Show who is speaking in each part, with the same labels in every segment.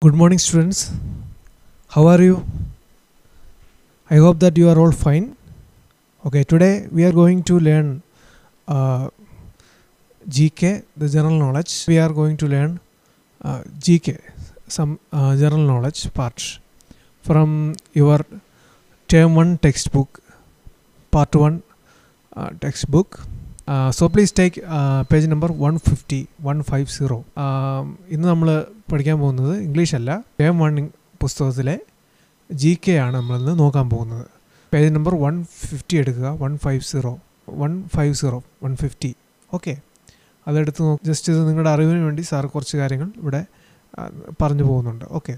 Speaker 1: Good morning, students. How are you? I hope that you are all fine. Okay, today we are going to learn uh, GK, the general knowledge. We are going to learn uh, GK, some uh, general knowledge part from your term 1 textbook, part 1 uh, textbook. Uh, so please take uh, page number 150, 150. Um, ഇന്ന് നമ്മൾ പഠിക്കാൻ പോകുന്നത് English അല്ല term one പുസ്തകത്തിലെ G K ആണ് നമ്മളിന്ന് നോക്കാൻ പോകുന്നത് പേജ് നമ്പർ വൺ ഫിഫ്റ്റി എടുക്കുക one five zero one five zero one fifty okay അതെടുത്ത് നോക്കി ജസ്റ്റ് ഇത് നിങ്ങളുടെ അറിവിന് വേണ്ടി സാർ കുറച്ച് കാര്യങ്ങൾ ഇവിടെ ആ, പറഞ്ഞു പോകുന്നുണ്ട് ഓക്കെ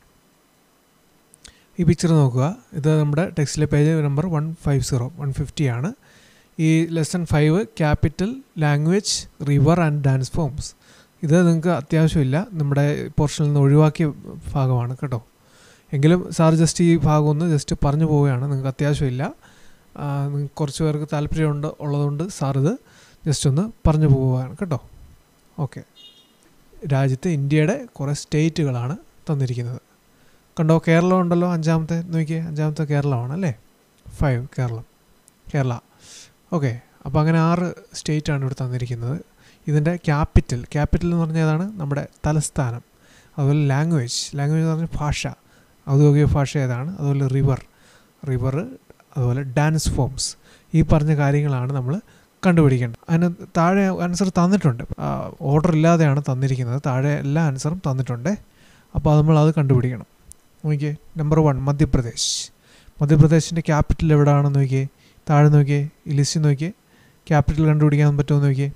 Speaker 1: ഈ പിക്ചർ നോക്കുക ഇത് നമ്മുടെ ടെക്സ്റ്റിലെ page number one five zero one fifty ആണ് ഈ lesson five capital language river and dance forms ഇത് നിങ്ങൾക്ക് അത്യാവശ്യമില്ല നമ്മുടെ പോർഷനിൽ നിന്ന് ഒഴിവാക്കിയ ഭാഗമാണ് കേട്ടോ എങ്കിലും സാർ ജസ്റ്റ് ഈ ഭാഗം ഒന്ന് ജസ്റ്റ് പറഞ്ഞു പോവുകയാണ് നിങ്ങൾക്ക് അത്യാവശ്യമില്ല ആ, നിങ്ങൾക്ക് കുറച്ച് പേർക്ക് താല്പര്യമുണ്ട് ഉള്ളതുകൊണ്ട് സാർ ഇത് ജസ്റ്റ് ഒന്ന് പറഞ്ഞു പോവുകയാണ് കേട്ടോ ഓക്കെ രാജ്യത്തെ ഇന്ത്യയുടെ കുറേ സ്റ്റേറ്റുകളാണ് തന്നിരിക്കുന്നത് കണ്ടോ കേരളം ഉണ്ടല്ലോ അഞ്ചാമത്തെ നോക്കിയേ അഞ്ചാമത്തെ കേരളമാണ് അല്ലേ ഫൈവ് കേരളം കേരള ഓക്കെ അപ്പോൾ അങ്ങനെ ആറ് സ്റ്റേറ്റാണ് ഇവിടെ തന്നിരിക്കുന്നത് ഇതിൻ്റെ ക്യാപിറ്റൽ ക്യാപിറ്റൽ എന്ന് പറഞ്ഞാൽ ഏതാണ് നമ്മുടെ തലസ്ഥാനം അതുപോലെ ലാംഗ്വേജ് ലാംഗ്വേജ് എന്ന് പറഞ്ഞാൽ ഭാഷ ഔദ്യോഗിക ഭാഷ ഏതാണ് അതുപോലെ റിവർ റിവർ അതുപോലെ ഡാൻസ് ഫോംസ് ഈ പറഞ്ഞ കാര്യങ്ങളാണ് നമ്മൾ കണ്ടുപിടിക്കേണ്ടത് അതിന് താഴെ ആൻസർ തന്നിട്ടുണ്ട് ഓർഡർ ഇല്ലാതെയാണ് തന്നിരിക്കുന്നത് താഴെ എല്ലാ ആൻസറും തന്നിട്ടുണ്ട് അപ്പോൾ അത് നമ്മൾ അത് കണ്ടുപിടിക്കണം നോക്കിയേ നമ്പർ വൺ മധ്യപ്രദേശ് മധ്യപ്രദേശിൻ്റെ ക്യാപിറ്റൽ എവിടെയാണെന്ന് നോക്കിയേ താഴെ നോക്കിയേ ഈ ലിസ്റ്റ് നോക്കിയേ ക്യാപിറ്റൽ കണ്ടുപിടിക്കാൻ പറ്റുമോ നോക്കിയേ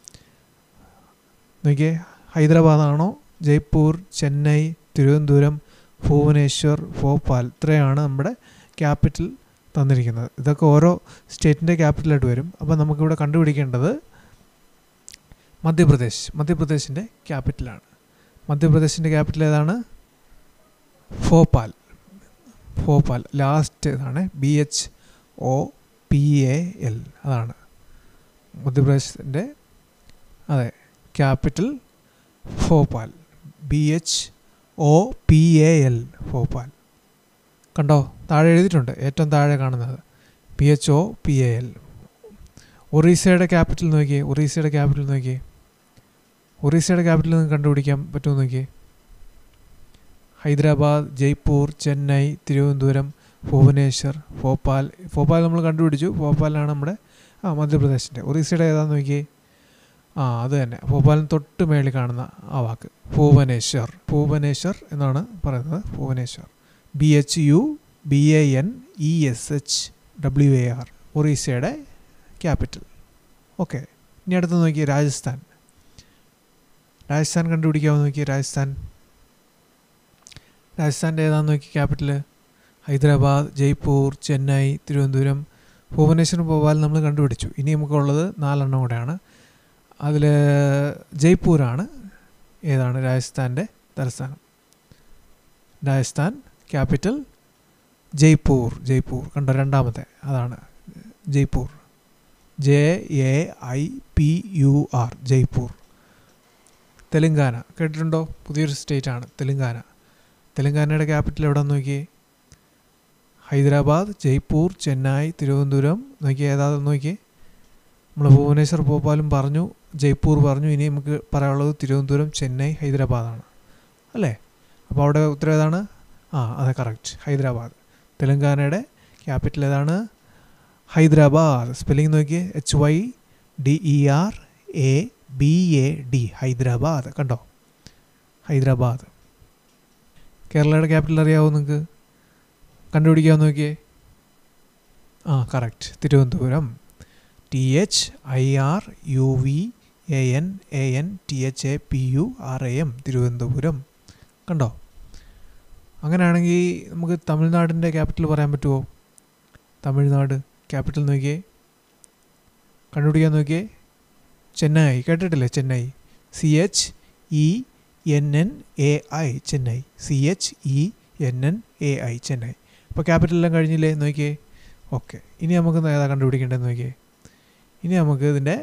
Speaker 1: നോക്കിയേ ഹൈദരാബാദാണോ ജയ്പൂർ ചെന്നൈ തിരുവനന്തപുരം ഭുവനേശ്വർ ഭോപ്പാൽ ഇത്രയാണ് നമ്മുടെ ക്യാപിറ്റൽ തന്നിരിക്കുന്നത് ഇതൊക്കെ ഓരോ സ്റ്റേറ്റിൻ്റെ ക്യാപിറ്റലായിട്ട് വരും അപ്പോൾ നമുക്കിവിടെ കണ്ടുപിടിക്കേണ്ടത് മധ്യപ്രദേശ് മധ്യപ്രദേശിൻ്റെ ക്യാപിറ്റലാണ് മധ്യപ്രദേശിൻ്റെ ക്യാപിറ്റൽ ഏതാണ് ഭോപ്പാൽ ഭോപ്പാൽ ലാസ്റ്റ് ഇതാണ് B H O P A L അതാണ് മധ്യപ്രദേശിൻ്റെ അതെ capital Bhopal B H O P A L Bhopal കണ്ടോ താഴെ എഴുതിയിട്ടുണ്ട് ഏറ്റവും താഴെ കാണുന്നത് P H O P A L ഒറീസയുടെ ക്യാപിറ്റൽ നോക്കിയേ ഒറീസയുടെ ക്യാപിറ്റൽ നോക്കിയേ ഒറീസയുടെ ക്യാപിറ്റൽ നിങ്ങൾക്ക് കണ്ടുപിടിക്കാൻ പറ്റുമോ നോക്കിയേ ഹൈദരാബാദ് ജയ്പൂർ ചെന്നൈ തിരുവനന്തപുരം ഭുവനേശ്വർ ഭോപ്പാൽ ഭോപ്പാൽ നമ്മൾ കണ്ടുപിടിച്ചു ഭോപ്പാലാണ് നമ്മുടെ ആ മധ്യപ്രദേശിൻ്റെ ഒറീസയുടെ ഏതാന്ന് നോക്കിയേ ആ അത് തന്നെ ഭോപ്പാലിന് തൊട്ട് മേളിൽ കാണുന്ന ആ വാക്ക് ഭുവനേശ്വർ ഭുവനേശ്വർ എന്നാണ് പറയുന്നത് Bhubaneswar B H U B A N E S H W A R ഒറീസയുടെ ക്യാപിറ്റൽ ഓക്കെ ഇനി അടുത്ത് നോക്കിയേ രാജസ്ഥാൻ രാജസ്ഥാൻ കണ്ടുപിടിക്കാമോ നോക്കിയേ രാജസ്ഥാൻ രാജസ്ഥാൻ്റെ ഏതാണെന്ന് നോക്കി ക്യാപിറ്റൽ ഹൈദരാബാദ് ജയ്പൂർ ചെന്നൈ തിരുവനന്തപുരം ഭുവനേശ്വർ ഭോപ്പാൽ നമ്മൾ കണ്ടുപിടിച്ചു ഇനി നമുക്കുള്ളത് നാലെണ്ണം കൂടെയാണ് അതിൽ ജയ്പൂരാണ് ഏതാണ് രാജസ്ഥാൻ്റെ തലസ്ഥാനം രാജസ്ഥാൻ ക്യാപിറ്റൽ ജയ്പൂർ ജയ്പൂർ കണ്ടോ രണ്ടാമത്തെ അതാണ് Jaipur J A I P U R Jaipur Telangana കേട്ടിട്ടുണ്ടോ പുതിയൊരു സ്റ്റേറ്റ് ആണ് തെലുങ്കാന തെലുങ്കാനയുടെ ക്യാപിറ്റൽ എവിടെ നോക്കിയേ ഹൈദരാബാദ് ജയ്പൂർ ചെന്നൈ തിരുവനന്തപുരം നോക്കിയേ ഏതാണെന്ന് നോക്കിയേ നമ്മൾ ഭുവനേശ്വർ ഭോപ്പാലും പറഞ്ഞു ജയ്പൂർ പറഞ്ഞു ഇനി നമുക്ക് പറയാനുള്ളത് തിരുവനന്തപുരം ചെന്നൈ ഹൈദരാബാദാണ് അല്ലേ അപ്പോൾ അവിടെ ഉത്തരം ഏതാണ് ആ അതെ കറക്റ്റ് ഹൈദരാബാദ് തെലുങ്കാനയുടെ ക്യാപിറ്റൽ ഏതാണ് ഹൈദരാബാദ് സ്പെല്ലിംഗ് നോക്കിയേ H Y D E R A B A D Hyderabad കണ്ടോ ഹൈദരാബാദ് കേരളയുടെ ക്യാപിറ്റൽ അറിയാവോ നിങ്ങൾക്ക് കണ്ടുപിടിക്കാമോ നോക്കിയേ ആ correct Thiruvananthapuram T H I R U V A N A N T H A P U R A M Thiruvananthapuram കണ്ടോ അങ്ങനെയാണെങ്കിൽ നമുക്ക് തമിഴ്നാടിൻ്റെ ക്യാപിറ്റൽ പറയാൻ പറ്റുമോ തമിഴ്നാട് ക്യാപിറ്റൽ നോക്കിയേ കണ്ടുപിടിക്കാൻ നോക്കിയേ ചെന്നൈ കേട്ടിട്ടില്ലേ Chennai C H E N N A I Chennai C H E N N A I Chennai അപ്പോൾ ക്യാപിറ്റൽ എല്ലാം കഴിഞ്ഞില്ലേ നോക്കിയേ ഓക്കെ ഇനി നമുക്ക് ഏതാ കണ്ടുപിടിക്കേണ്ടതെന്ന് നോക്കിയേ ഇനി നമുക്ക് ഇതിൻ്റെ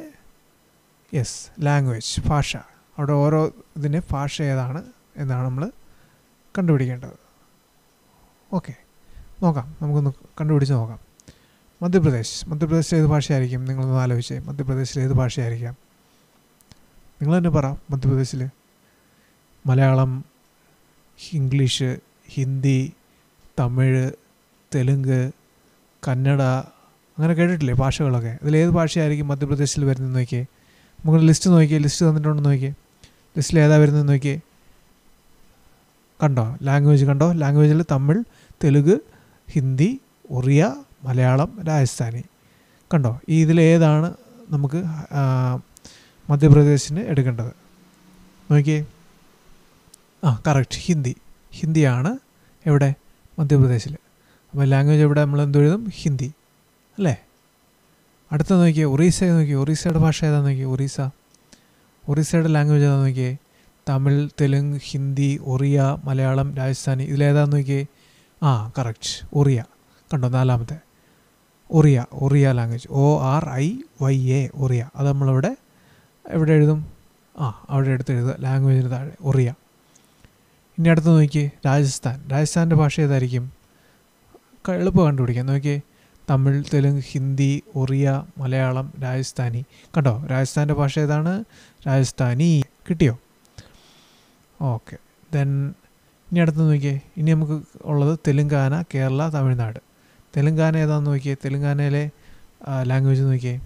Speaker 1: യെസ് ലാംഗ്വേജ് ഭാഷ അവിടെ ഓരോ ഇതിൻ്റെ ഭാഷ ഏതാണ് എന്നാണ് നമ്മൾ കണ്ടുപിടിക്കേണ്ടത് ഓക്കെ നോക്കാം നമുക്കൊന്ന് കണ്ടുപിടിച്ച് നോക്കാം മധ്യപ്രദേശ് മധ്യപ്രദേശിൽ ഏത് ഭാഷയായിരിക്കും നിങ്ങളൊന്ന് ആലോചിച്ചേ മധ്യപ്രദേശിൽ ഏത് ഭാഷയായിരിക്കാം നിങ്ങൾ തന്നെ പറ മധ്യപ്രദേശിൽ മലയാളം ഇംഗ്ലീഷ് ഹിന്ദി തമിഴ് തെലുങ്ക് കന്നഡ അങ്ങനെ കേട്ടിട്ടില്ലേ ഭാഷകളൊക്കെ ഇതിലേത് ഭാഷയായിരിക്കും മധ്യപ്രദേശിൽ വരുന്നത് നോക്കിയേ നമുക്ക് ലിസ്റ്റ് നോക്കിയേ ലിസ്റ്റ് തന്നിട്ടുണ്ടെന്ന് നോക്കിയേ ലിസ്റ്റിൽ ഏതാ വരുന്നത് നോക്കിയേ കണ്ടോ ലാംഗ്വേജ് കണ്ടോ ലാംഗ്വേജിൽ തമിഴ് തെലുങ്ക് ഹിന്ദി ഒറിയ മലയാളം രാജസ്ഥാനി കണ്ടോ ഈ ഇതിലേതാണ് നമുക്ക് ആ, മധ്യപ്രദേശിന് എടുക്കേണ്ടത് നോക്കിയേ ആ കറക്റ്റ് ഹിന്ദി ഹിന്ദിയാണ് എവിടെ മധ്യപ്രദേശിൽ അപ്പോൾ ലാംഗ്വേജ് എവിടെ നമ്മൾ എന്ത് എഴുതും ഹിന്ദി അല്ലേ അടുത്ത നോക്കിയേ ഒറീസ നോക്കിയേ ഒറീസയുടെ ഭാഷ ഏതാ നോക്കിയേ ഒറീസ ഒറീസയുടെ ലാംഗ്വേജ് ഏതാ നോക്കിയേ തമിഴ് തെലുങ്ക് ഹിന്ദി ഒറിയ മലയാളം രാജസ്ഥാനി ഇതിലേതാന്ന് നോക്കിയേ ആ കറക്റ്റ് ഒറിയ കണ്ടോ നാലാമത്തെ Oriya Oriya language O R I Y A Oriya അത് നമ്മളിവിടെ എവിടെ എഴുതും ആ അവിടെ എടുത്ത് എഴുതുക ലാംഗ്വേജിന് താഴെ ഒറിയ ഇനി അടുത്ത് നോക്കിയേ രാജസ്ഥാൻ രാജസ്ഥാൻ്റെ ഭാഷ ഏതായിരിക്കും ക- എളുപ്പം കണ്ടുപിടിക്കാം നോക്കിയേ തമിഴ് തെലുങ്ക് ഹിന്ദി ഒറിയ മലയാളം രാജസ്ഥാനി കണ്ടോ രാജസ്ഥാൻ്റെ ഭാഷ ഏതാണ് രാജസ്ഥാനി കിട്ടിയോ ഓക്കെ ദെൻ ഇനി അടുത്ത് നോക്കിയേ ഇനി നമുക്ക് ഉള്ളത് തെലുങ്കാന കേരള തമിഴ്നാട് തെലുങ്കാന ഏതാണെന്ന് നോക്കിയേ തെലുങ്കാനയിലെ ലാംഗ്വേജ് നോക്കിയേ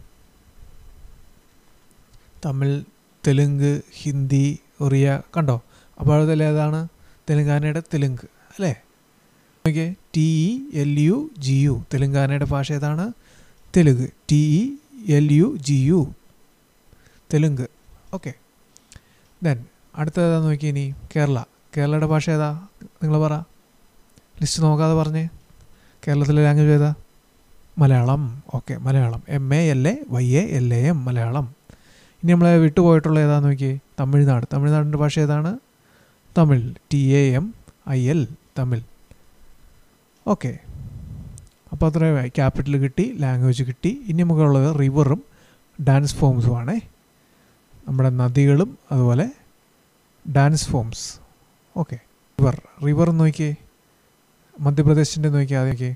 Speaker 1: തമിഴ് തെലുങ്ക് ഹിന്ദി ഒറിയ കണ്ടോ അപ്പോൾ അതിൽ ഏതാണ് തെലുങ്കാനയുടെ തെലുങ്ക് അല്ലേ നോക്കിയേ T E L U G U തെലുങ്കാനയുടെ ഭാഷ ഏതാണ് Telugu T E L U G U Telugu okay then അടുത്ത ഏതാന്ന് നോക്കി ഇനി കേരള കേരളയുടെ ഭാഷ ഏതാ നിങ്ങൾ പറ ലിസ്റ്റ് നോക്കാതെ പറഞ്ഞേ കേരളത്തിലെ ലാംഗ്വേജ് ഏതാ Malayalam okay Malayalam M A L A Y A L A M Malayalam ഇനി നമ്മളെ വിട്ടുപോയിട്ടുള്ള ഏതാന്ന് നോക്കിയേ തമിഴ്നാട് തമിഴ്നാടിൻ്റെ ഭാഷ ഏതാണ് Tamil T A M I L Tamil okay അപ്പോൾ അത്രയും ക്യാപിറ്റൽ കിട്ടി ലാംഗ്വേജ് കിട്ടി ഇനി നമുക്കുള്ളത് റിവറും ഡാൻസ് ഫോംസും ആണേ നമ്മുടെ നദികളും അതുപോലെ dance forms okay river river നോക്കിയേ മധ്യപ്രദേശിൻ്റെ നോക്കിയേ ആദ്യമൊക്കെ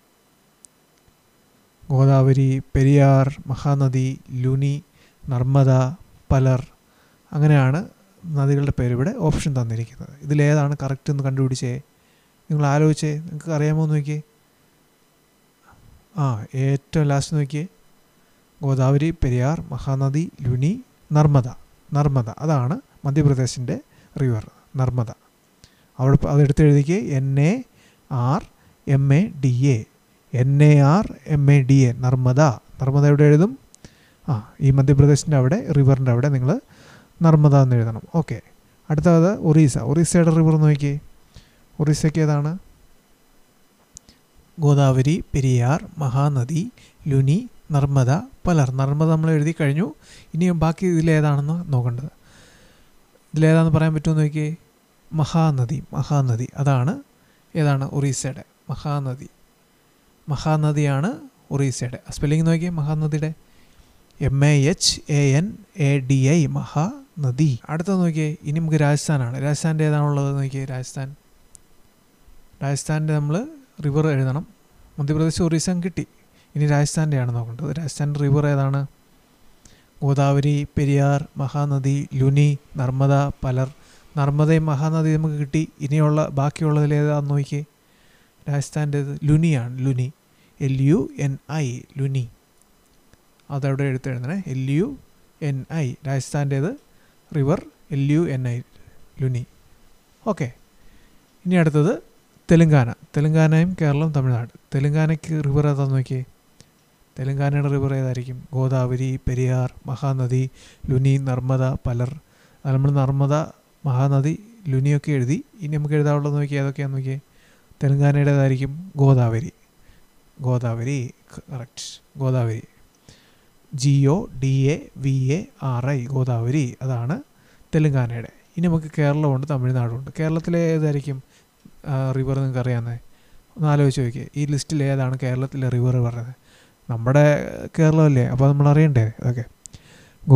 Speaker 1: ഗോദാവരി പെരിയാർ മഹാനദി ലുനി നർമ്മദ പലർ അങ്ങനെയാണ് നദികളുടെ പേര് ഇവിടെ ഓപ്ഷൻ തന്നിരിക്കുന്നത് ഇതിലേതാണ് കറക്റ്റ് എന്ന് കണ്ടുപിടിച്ചേ നിങ്ങൾ ആലോചിച്ചേ നിങ്ങൾക്ക് അറിയാമോ എന്ന് നോക്കിയേ ആ ഏറ്റവും ലാസ്റ്റ് നോക്കിയേ ഗോദാവരി പെരിയാർ മഹാനദി ലുനി നർമ്മദ നർമ്മദ അതാണ് മധ്യപ്രദേശിൻ്റെ റിവർ നർമ്മദ അവിടെ പ- അതെടുത്ത് എഴുതിക്ക് N A R M A D A N A R M A D A Narmada Narmada എവിടെ എഴുതും ആ ഈ മധ്യപ്രദേശിൻ്റെ അവിടെ റിവറിൻ്റെ അവിടെ നിങ്ങൾ നർമ്മദ എന്ന് എഴുതണം ഓക്കെ അടുത്തത് ഒറീസ ഒറീസയുടെ റിവർ നോക്കിയേ ഒറീസയ്ക്ക് ഏതാണ് ഗോദാവരി പെരിയാർ മഹാനദി ലുനി നർമ്മദ പലർ നർമ്മദ നമ്മൾ എഴുതി കഴിഞ്ഞു ഇനി ബാക്കി ഇതിലേതാണെന്ന് നോക്കേണ്ടത് ഇതിലേതാണെന്ന് പറയാൻ പറ്റുമോ നോക്കിയേ മഹാനദി മഹാനദി അതാണ് ഏതാണ് ഒറീസയുടെ മഹാനദി മഹാനദിയാണ് ഒറീസയുടെ സ്പെല്ലിംഗ് നോക്കിയേ മഹാനദിയുടെ M A H A N A D I Mahanadi അടുത്ത നോക്കിയേ ഇനി നമുക്ക് രാജസ്ഥാനാണ് രാജസ്ഥാൻ്റെ ഏതാണുള്ളത് നോക്കിയേ രാജസ്ഥാൻ രാജസ്ഥാൻ്റെ നമ്മൾ റിവർ എഴുതണം മധ്യപ്രദേശ് ഒറീസ കിട്ടി ഇനി രാജസ്ഥാൻ്റെയാണ് നോക്കേണ്ടത് രാജസ്ഥാൻ്റെ റിവർ ഏതാണ് ഗോദാവരി പെരിയാർ മഹാനദി ലുനി നർമ്മദ പലർ നർമ്മദയും മഹാനദി നമുക്ക് കിട്ടി ഇനിയുള്ള ബാക്കിയുള്ളതിൽ ഏതാണെന്ന് നോക്കിയേ രാജസ്ഥാൻ്റേത് ലുനിയാണ് Luni L U N I Luni അതവിടെ എടുത്തെഴുതണേ എൽ യു എൻ ഐ രാജസ്ഥാൻ്റേത് river L U N I Luni okay ഇനി അടുത്തത് തെലുങ്കാന തെലുങ്കാനയും കേരളവും തമിഴ്നാട് തെലുങ്കാനയ്ക്ക് റിവർ ഏതാന്ന് നോക്കിയേ തെലുങ്കാനയുടെ റിവർ ഏതായിരിക്കും ഗോദാവരി പെരിയാർ മഹാനദി ലുനി നർമ്മദ പലർ അത് നമ്മൾ നർമ്മദ മഹാനദി ലുനിയൊക്കെ എഴുതി ഇനി നമുക്ക് എഴുതാനുള്ളത് നോക്കി ഏതൊക്കെയാണെന്ന് നോക്കിയേ തെലുങ്കാനയുടേതായിരിക്കും Godavari Godavari correct Godavari G O D A V A R I Godavari അതാണ് തെലുങ്കാനയുടെ ഇനി നമുക്ക് കേരളമുണ്ട് തമിഴ്നാടുണ്ട് കേരളത്തിലെ ഏതായിരിക്കും റിവർ നിങ്ങൾക്ക് അറിയാവുന്നത് ഒന്ന് ആലോചിച്ച് നോക്കിയേ ഈ ലിസ്റ്റിൽ ഏതാണ് കേരളത്തിലെ റിവർ പറയുന്നത് നമ്മുടെ കേരളമല്ലേ അപ്പോൾ നമ്മൾ അറിയണ്ടേ അതൊക്കെ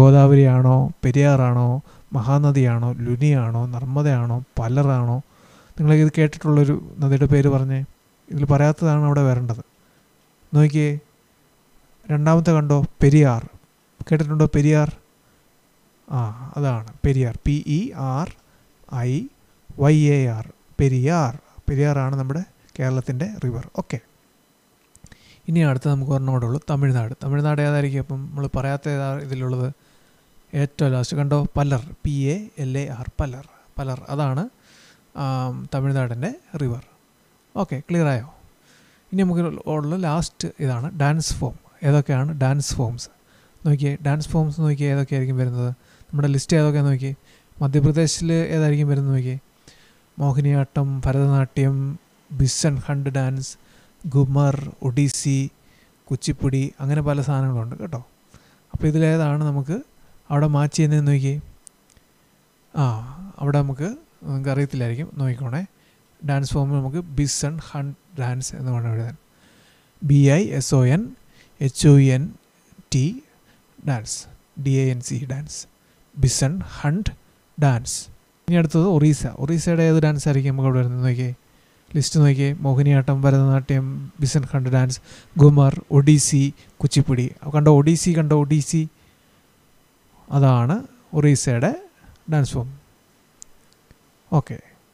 Speaker 1: ഗോദാവരിയാണോ പെരിയാറാണോ മഹാനദിയാണോ ലുനിയാണോ നർമ്മദയാണോ പലറാണോ നിങ്ങൾ ഇത് കേട്ടിട്ടുള്ളൊരു നദിയുടെ പേര് പറഞ്ഞേ ഇതിൽ പറയാത്തതാണ് അവിടെ വരേണ്ടത് നോക്കിയേ രണ്ടാമത്തെ കണ്ടോ പെരിയാർ കേട്ടിട്ടുണ്ടോ പെരിയാർ ആ അതാണ് Periyar P E R I Y A R Periyar പെരിയാറാണ് നമ്മുടെ കേരളത്തിൻ്റെ റിവർ ഓക്കെ ഇനി അടുത്ത നമുക്ക് ഒരെണ്ണം ഉള്ളൂ തമിഴ്നാട് തമിഴ്നാട് ഏതായിരിക്കും അപ്പം നമ്മൾ പറയാത്ത ഏതാ ഇതിലുള്ളത് ഏറ്റവും ലാസ്റ്റ് കണ്ടോ Palar P A L A R Palar Palar അതാണ് തമിഴ്നാടിൻ്റെ റിവർ ഓക്കെ ക്ലിയർ ആയോ ഇനി നമുക്ക് ഉള്ള ലാസ്റ്റ് ഇതാണ് ഡാൻസ് ഫോം ഏതൊക്കെയാണ് ഡാൻസ് ഫോംസ് നോക്കിയേ ഡാൻസ് ഫോംസ് നോക്കിയേ ഏതൊക്കെയായിരിക്കും വരുന്നത് നമ്മുടെ ലിസ്റ്റ് ഏതൊക്കെയാണെന്ന് നോക്കിയേ മധ്യപ്രദേശിൽ ഏതായിരിക്കും വരുന്നത് നോക്കിയേ Mohiniyattam Bharatanatyam bison hunt dance Ghoomar Odissi Kuchipudi അങ്ങനെ പല സാധനങ്ങളുണ്ട് കേട്ടോ അപ്പോൾ ഇതിലേതാണ് നമുക്ക് അവിടെ മാച്ച് ചെയ്യുന്നതെന്ന് നോക്കിയേ ആ അവിടെ നമുക്ക് നിങ്ങൾക്ക് അറിയത്തില്ലായിരിക്കും നോക്കിക്കോണേ ഡാൻസ് ഫോം നമുക്ക് ബിസൺ ഹൺ ഡാൻസ് എന്ന് വേണം എഴുതാൻ B I S O N H O N T dance D A N C dance bison hunt dance ഇനി അടുത്തത് ഒറീസ ഒറീസയുടെ ഏത് ഡാൻസ് ആയിരിക്കും നമുക്ക് അവിടെ വരുന്നത് നോക്കിയേ ലിസ്റ്റ് നോക്കിയേ Mohiniyattam Bharatanatyam bison hunt dance Ghoomar Odissi Kuchipudi കണ്ടോ ഒഡീസി കണ്ടോ ഒഡീസി അതാണ് ഒറീസയുടെ dance form okay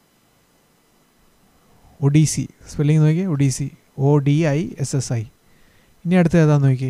Speaker 1: Odissi spelling നോക്കിയേ Odissi O D I S S I ഇനി അടുത്ത ഏതാന്ന് നോക്കിയേ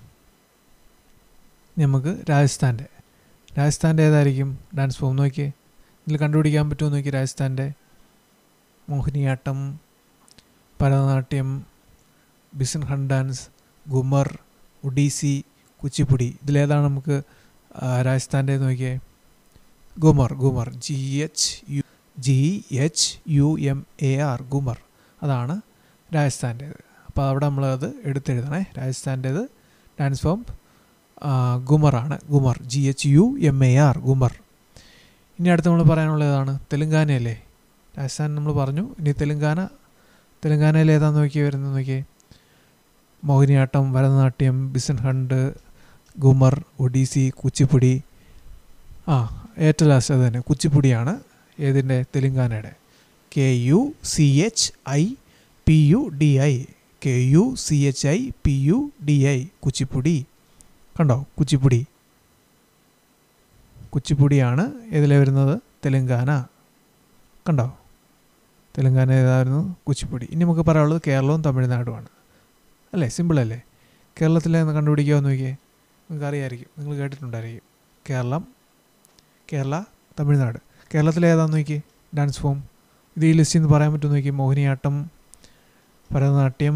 Speaker 1: നമുക്ക് രാജസ്ഥാൻ്റെ രാജസ്ഥാൻ്റെ ഏതായിരിക്കും ഡാൻസ് ഫോം നോക്കിയേ ഇതിൽ കണ്ടുപിടിക്കാൻ പറ്റുമോ നോക്കി രാജസ്ഥാൻ്റെ Mohiniyattam Bharatanatyam bison hunt dance Ghoomar Odissi Kuchipudi ഇതിലേതാണ് നമുക്ക് രാജസ്ഥാൻ്റെ നോക്കിയേ Ghoomar Ghoomar G H U G H U M A R Ghoomar അതാണ് രാജസ്ഥാൻ്റേത് അപ്പോൾ അവിടെ നമ്മളത് എടുത്തെഴുതണേ രാജസ്ഥാൻ്റേത് ഡാൻസ് ഫോം ഗുമറാണ് Ghoomar G H U M A R Ghoomar ഇനി അടുത്ത് നമ്മൾ പറയാനുള്ളതാണ് തെലുങ്കാനയല്ലേ രാജസ്ഥാൻ നമ്മൾ പറഞ്ഞു ഇനി തെലുങ്കാന തെലുങ്കാനയിൽ ഏതാന്ന് നോക്കി വരുന്നത് നോക്കിയേ മോഹിനിയാട്ടം ഭരതനാട്യം ബിസൻ ഹണ്ട് ഗുമർ ഒഡീസി കുച്ചിപ്പുടി ആ ഏറ്റവും ലാസ്റ്റ് അത് തന്നെ കുച്ചിപ്പുടിയാണ് ഏതിൻ്റെ തെലുങ്കാനയുടെ K U C H I P U D I K U C H I P U D I Kuchipudi കണ്ടോ കുച്ചിപ്പുടി കുച്ചിപ്പുടിയാണ് ഇതിലെ വരുന്നത് തെലുങ്കാന കണ്ടോ തെലുങ്കാന ഏതായിരുന്നു കുച്ചിപ്പുടി ഇനി നമുക്ക് പറയാനുള്ളത് കേരളവും തമിഴ്നാടുമാണ് അല്ലേ സിമ്പിളല്ലേ കേരളത്തിലെ ഒന്ന് കണ്ടുപിടിക്കുക എന്ന് നോക്കിയേ നിങ്ങൾക്ക് അറിയാമായിരിക്കും നിങ്ങൾ കേട്ടിട്ടുണ്ടായിരിക്കും കേരളം കേരള തമിഴ്നാട് കേരളത്തിലെ ഏതാന്ന് നോക്കി ഡാൻസ് ഫോം ഇത് ഈ ലിസ്റ്റിൽ നിന്ന് പറയാൻ പറ്റുമെന്ന് നോക്കി മോഹിനിയാട്ടം ഭരതനാട്യം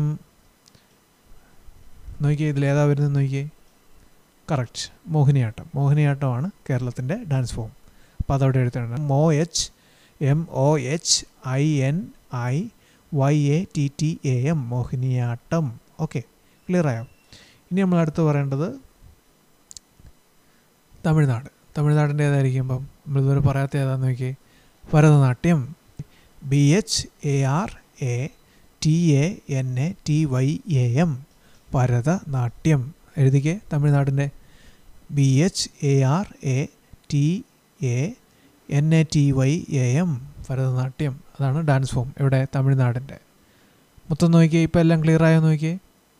Speaker 1: നോക്കിയേ ഇതിൽ ഏതാ വരുന്നത് നോക്കിയേ കറക്റ്റ് മോഹിനിയാട്ടം മോഹിനിയാട്ടമാണ് കേരളത്തിൻ്റെ ഡാൻസ് ഫോം അപ്പോൾ അതവിടെ എടുത്തിട്ടുണ്ട് മോ H M O H I N I Y A T T A M Mohiniyattam okay clear ആയോ ഇനി നമ്മൾ അടുത്ത് പറയേണ്ടത് തമിഴ്നാട് തമിഴ്നാടിൻ്റെ ഏതായിരിക്കുമ്പം നമ്മൾ ഇതുവരെ പറയാത്ത ഏതാന്ന് നോക്കി Bharatanatyam B H A R A T A N A T Y A M Bharatanatyam എഴുതിക്കേ തമിഴ്നാടിൻ്റെ B H A R A T A N A T Y A M Bharatanatyam അതാണ് ഡാൻസ് ഫോം ഇവിടെ തമിഴ്നാടിൻ്റെ മൊത്തം നോക്കിയേ ഇപ്പം എല്ലാം ക്ലിയർ ആയോ നോക്കിയേ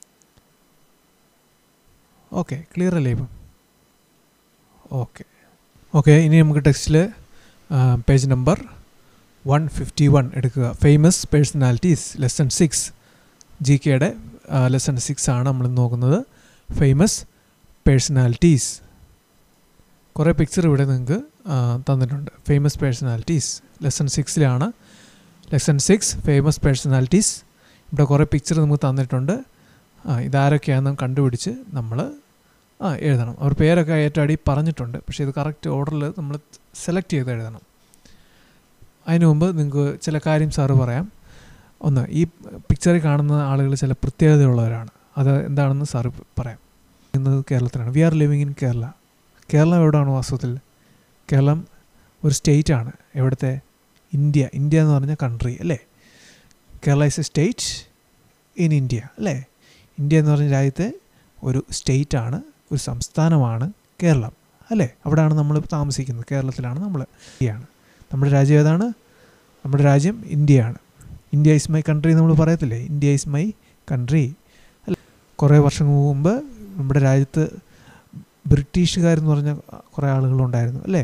Speaker 1: ഓക്കെ ക്ലിയർ അല്ലേ ഇപ്പം ഓക്കെ ഓക്കെ ഇനി നമുക്ക് ടെക്സ്റ്റിൽ page number one fifty one എടുക്കുക famous personalities lesson six G കെയുടെ ലെസൺ സിക്സ് ആണ് നമ്മൾ നോക്കുന്നത് ഫേമസ് പേഴ്സണാലിറ്റീസ് കുറേ പിക്ചർ ഇവിടെ നിങ്ങൾക്ക് തന്നിട്ടുണ്ട് ഫേമസ് പേഴ്സണാലിറ്റീസ് ലെസൺ സിക്സിലാണ് ലെസൺ സിക്സ് ഫേമസ് പേഴ്സണാലിറ്റീസ് ഇവിടെ കുറേ പിക്ചർ നമുക്ക് തന്നിട്ടുണ്ട് ആ ഇതാരൊക്കെയാണെന്ന് കണ്ടുപിടിച്ച് നമ്മൾ ആ എഴുതണം അവർ പേരൊക്കെ ഏറ്റവും അടി പറഞ്ഞിട്ടുണ്ട് പക്ഷേ ഇത് കറക്റ്റ് ഓർഡറിൽ നമ്മൾ സെലക്ട് ചെയ്ത് എഴുതണം അതിനു മുമ്പ് നിങ്ങൾക്ക് ചില കാര്യം സാറ് പറയാം ഒന്ന് ഈ പിക്ചറിൽ കാണുന്ന ആളുകൾ ചില പ്രത്യേകതയുള്ളവരാണ് അത് എന്താണെന്ന് സാറ് പറയാം ഇന്നത് കേരളത്തിലാണ് we are living in Kerala Keralam എവിടെയാണ് വാസ്തവത്തിൽ കേരളം ഒരു സ്റ്റേറ്റ് ആണ് എവിടുത്തെ ഇന്ത്യ ഇന്ത്യ എന്ന് പറഞ്ഞ കൺട്രി അല്ലേ Kerala is a state in India അല്ലേ ഇന്ത്യ എന്ന് പറഞ്ഞ രാജ്യത്തെ ഒരു സ്റ്റേറ്റ് ആണ് ഒരു സംസ്ഥാനമാണ് കേരളം അല്ലേ അവിടെയാണ് നമ്മൾ താമസിക്കുന്നത് കേരളത്തിലാണ് നമ്മൾ ഇന്ത്യയാണ് നമ്മുടെ രാജ്യം ഏതാണ് നമ്മുടെ രാജ്യം ഇന്ത്യയാണ് ഇന്ത്യ ഇസ് മൈ കൺട്രി നമ്മൾ പറയത്തില്ലേ ഇന്ത്യ ഇസ് മൈ കൺട്രി അല്ല കുറേ വർഷം മുമ്പ് നമ്മുടെ രാജ്യത്ത് ബ്രിട്ടീഷുകാരെന്ന് പറഞ്ഞ കുറേ ആളുകളുണ്ടായിരുന്നു അല്ലേ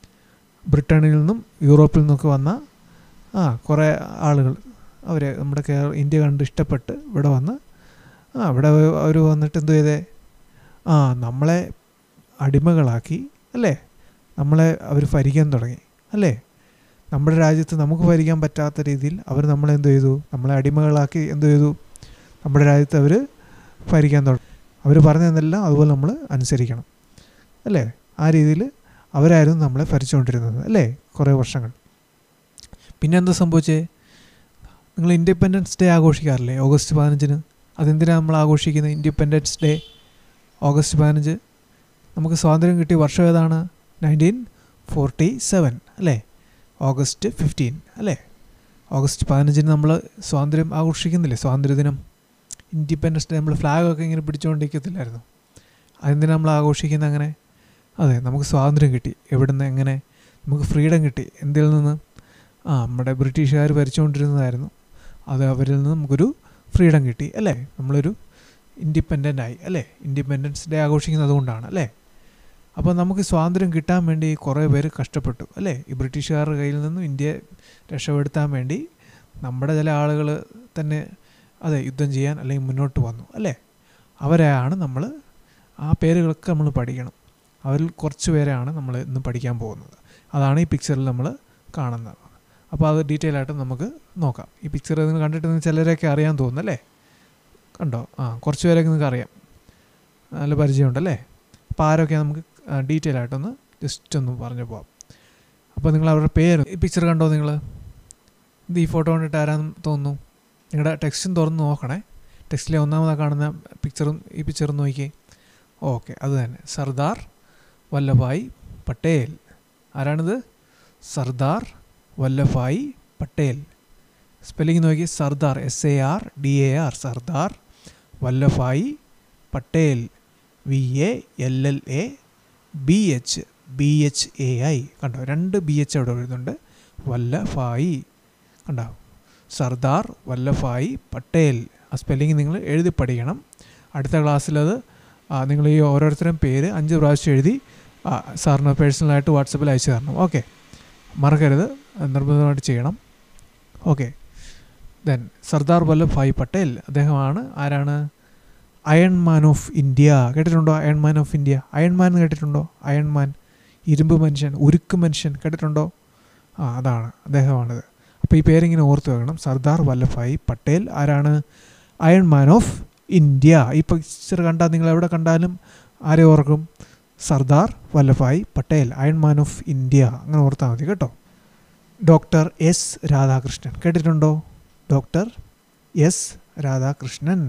Speaker 1: ബ്രിട്ടനിൽ നിന്നും യൂറോപ്പിൽ നിന്നൊക്കെ വന്ന ആ കുറേ ആളുകൾ അവർ നമ്മുടെ കേരള ഇന്ത്യ കണ്ട് ഇഷ്ടപ്പെട്ട് ഇവിടെ വന്ന് ആ ഇവിടെ അവർ വന്നിട്ട് എന്തു ചെയ്തേ ആ നമ്മളെ അടിമകളാക്കി അല്ലേ നമ്മളെ അവർ ഭരിക്കാൻ തുടങ്ങി അല്ലേ നമ്മുടെ രാജ്യത്ത് നമുക്ക് ഭരിക്കാൻ പറ്റാത്ത രീതിയിൽ അവർ നമ്മളെ എന്ത് ചെയ്തു നമ്മളെ അടിമകളാക്കി എന്ത് ചെയ്തു നമ്മുടെ രാജ്യത്ത് അവർ ഭരിക്കാൻ തുടങ്ങി അവർ പറഞ്ഞതെല്ലാം അതുപോലെ നമ്മൾ അനുസരിക്കണം അല്ലേ ആ രീതിയിൽ അവരായിരുന്നു നമ്മളെ ഭരിച്ചുകൊണ്ടിരുന്നത് അല്ലേ കുറേ വർഷങ്ങൾ പിന്നെ എന്താ സംഭവിച്ചേ നിങ്ങൾ ഇൻഡിപെൻഡൻസ് ഡേ ആഘോഷിക്കാറില്ലേ ഓഗസ്റ്റ് പതിനഞ്ചിന് അതെന്തിനാണ് നമ്മൾ ആഘോഷിക്കുന്നത് ഇൻഡിപെൻഡൻസ് ഡേ ഓഗസ്റ്റ് പതിനഞ്ച് നമുക്ക് സ്വാതന്ത്ര്യം കിട്ടിയ വർഷം ഏതാണ് നയൻറ്റീൻ ഫോർട്ടി സെവൻ അല്ലേ ഓഗസ്റ്റ് ഫിഫ്റ്റീൻ അല്ലേ ഓഗസ്റ്റ് പതിനഞ്ചിന് നമ്മൾ സ്വാതന്ത്ര്യം ആഘോഷിക്കുന്നില്ലേ സ്വാതന്ത്ര്യദിനം ഇൻഡിപെൻഡൻസ് ഡേ നമ്മൾ ഫ്ലാഗൊക്കെ ഇങ്ങനെ പിടിച്ചുകൊണ്ടിരിക്കത്തില്ലായിരുന്നു അതെന്തിനാണ് നമ്മൾ ആഘോഷിക്കുന്നത് അങ്ങനെ അതെ നമുക്ക് സ്വാതന്ത്ര്യം കിട്ടി എവിടെ നിന്ന് എങ്ങനെ നമുക്ക് ഫ്രീഡം കിട്ടി എന്തിൽ നിന്ന് ആ നമ്മുടെ ബ്രിട്ടീഷുകാർ ഭരിച്ചുകൊണ്ടിരുന്നതായിരുന്നു അത് അവരിൽ നിന്ന് നമുക്കൊരു ഫ്രീഡം കിട്ടി അല്ലേ നമ്മളൊരു ഇൻഡിപെൻഡൻ്റ് ആയി അല്ലേ ഇൻഡിപെൻഡൻസ് ഡേ ആഘോഷിക്കുന്നത് അതുകൊണ്ടാണ് അല്ലേ അപ്പോൾ നമുക്ക് സ്വാതന്ത്ര്യം കിട്ടാൻ വേണ്ടി കുറേ പേര് കഷ്ടപ്പെട്ടു അല്ലേ ഈ ബ്രിട്ടീഷുകാരുടെ കയ്യിൽ നിന്നും ഇന്ത്യയെ രക്ഷപ്പെടുത്താൻ വേണ്ടി നമ്മുടെ ചില ആളുകൾ തന്നെ അതെ യുദ്ധം ചെയ്യാൻ അല്ലെങ്കിൽ മുന്നോട്ട് വന്നു അല്ലേ അവരെയാണ് നമ്മൾ ആ പേരുകളൊക്കെ നമ്മൾ പഠിക്കണം അവരിൽ കുറച്ച് പേരെയാണ് നമ്മൾ ഇന്ന് പഠിക്കാൻ പോകുന്നത് അതാണ് ഈ പിക്ചറിൽ നമ്മൾ കാണുന്നത് അപ്പോൾ അത് ഡീറ്റെയിൽ ആയിട്ട് നമുക്ക് നോക്കാം ഈ പിക്ചർ നിങ്ങൾ കണ്ടിട്ട് നിങ്ങൾക്ക് ചിലരെയൊക്കെ അറിയാൻ തോന്നുന്നു അല്ലേ കണ്ടോ ആ കുറച്ച് പേരൊക്കെ നിങ്ങൾക്ക് അറിയാം നല്ല പരിചയമുണ്ടല്ലേ അപ്പോൾ ആരൊക്കെയാണ് നമുക്ക് ഡീറ്റെയിൽ ആയിട്ടൊന്ന് ജസ്റ്റ് ഒന്ന് പറഞ്ഞു പോവാം അപ്പോൾ നിങ്ങൾ അവരുടെ പേര് ഈ പിക്ചർ കണ്ടോ നിങ്ങൾ ഇത് ഈ ഫോട്ടോ കണ്ടിട്ട് ആരാന്ന് തോന്നുന്നു നിങ്ങളുടെ ടെക്സ്റ്റും തുറന്ന് നോക്കണേ ടെക്സ്റ്റിലെ ഒന്നാമതാ കാണുന്ന പിക്ചറും ഈ പിക്ചറും നോക്കിയേ ഓക്കെ അത് തന്നെ സർദാർ വല്ലഭായ് പട്ടേൽ ആരാണിത് സർദാർ വല്ലഭായ് പട്ടേൽ സ്പെല്ലിംഗ് നോക്കി Sardar S A R D A R Sardar Vallabhbhai Patel V A L L A B H B H A I കണ്ടോ രണ്ട് ബി എച്ച് അവിടെ വരുന്നുണ്ട് വല്ലഭായി കണ്ടോ സർദാർ വല്ലഭായ് പട്ടേൽ ആ സ്പെല്ലിംഗ് നിങ്ങൾ എഴുതി പഠിക്കണം അടുത്ത ക്ലാസ്സിലത് നിങ്ങൾ ഈ ഓരോരുത്തരും പേര് അഞ്ച് പ്രാവശ്യം എഴുതി സാറിന് പേഴ്സണലായിട്ട് വാട്സപ്പിൽ അയച്ചു തരണം ഓക്കെ മറക്കരുത് നിർബന്ധമായിട്ട് ചെയ്യണം ഓക്കെ ദെൻ സർദാർ വല്ലഭായ് പട്ടേൽ അദ്ദേഹമാണ് ആരാണ് അയൺ മാൻ ഓഫ് ഇന്ത്യ കേട്ടിട്ടുണ്ടോ iron man of India iron man എന്ന് കേട്ടിട്ടുണ്ടോ അയൺ മാൻ ഇരുമ്പ് മനുഷ്യൻ ഉരുക്ക് മനുഷ്യൻ കേട്ടിട്ടുണ്ടോ ആ അതാണ് അദ്ദേഹമാണിത് അപ്പോൾ ഈ പേരിങ്ങനെ ഓർത്ത് വെക്കണം സർദാർ വല്ലഭായ് പട്ടേൽ ആരാണ് അയൺ മാൻ ഓഫ് ഇന്ത്യ ഈ പിക്ചർ കണ്ടാൽ നിങ്ങൾ എവിടെ കണ്ടാലും ആരെ ഓർക്കും Sardar Vallabhbhai Patel iron man of India അങ്ങനെ ഓർത്താൽ മതി കേട്ടോ ഡോക്ടർ എസ് രാധാകൃഷ്ണൻ കേട്ടിട്ടുണ്ടോ ഡോക്ടർ എസ് രാധാകൃഷ്ണൻ